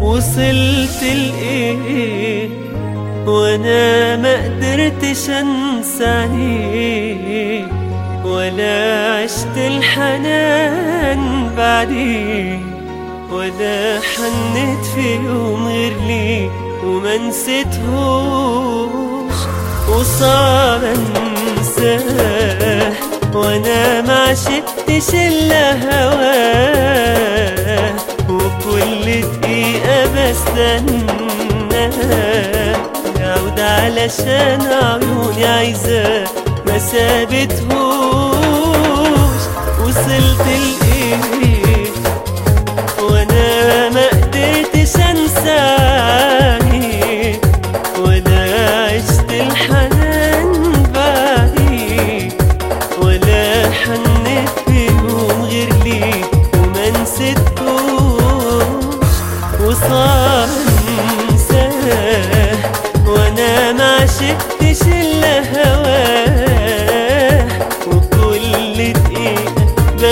وصلت لإيه وانا ما قدرتش انسى عينيه ولا عشت الحنان بعديه ولا حنيت في يوم غير ليه وما نسيتهوش وصعب انساه وانا ما عشقتش الا هواه وكل دقيقة بستناه يعود علشان عيوني عايزاه ما سابتهوش وصلت لإيه وانا ما قدرتش انساني ولا عشت الحنان بعديه ولا حنيت بيوم غير ليه وما نسيتهوش وصار انساه وانا ما عشقتش الا هواه وكل دقيقة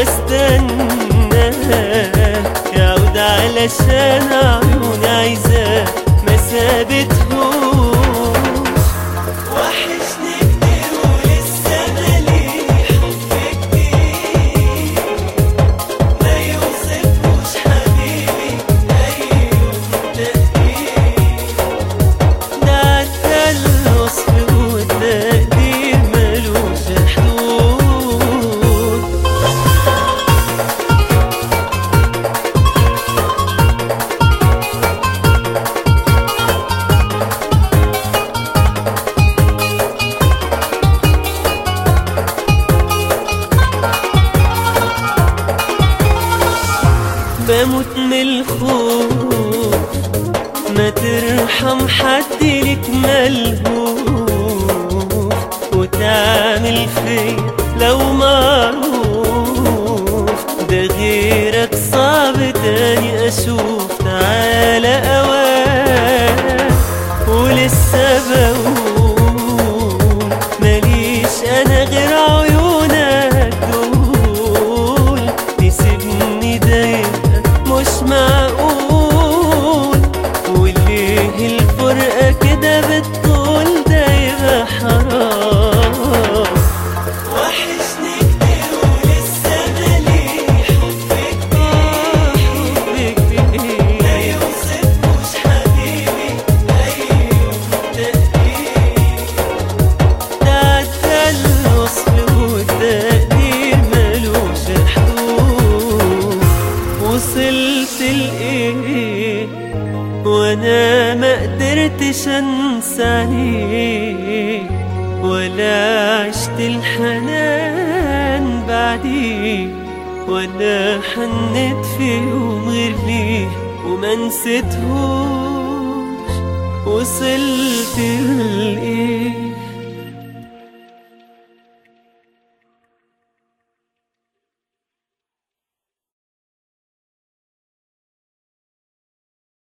بستناه يعود علشان عيوني عايزاه ما سابتهوش وحشني كتير ولسه مالي حب كتير ما يوصفوش حبيبي أيوه تقدير ده عدى الوصف والتقدير ملوش حدود بموت من الخوف ما ترحم حد لك ملهوف وتعمل فيا لو معروف ده غيرك صعب تاني اشوف تعالى اوان ولسه بقول ماليش انا غير عيونك دول تسيبني ده يبقى مش معقول وليه الفرقة كده بتطول ده يبقى حرام وحشني كتير ولسه مالي حب كتير ما يوصفوش حبيبي أيوه تقدير ده عدى الوصف والتقدير ملوش حدود وصلت لإيه وانا ما قدرتش انسى عينيه ولا عشت الحنان بعديه ولا حنيت في يوم غير ليه وما نسيتهوش وصلت لإيه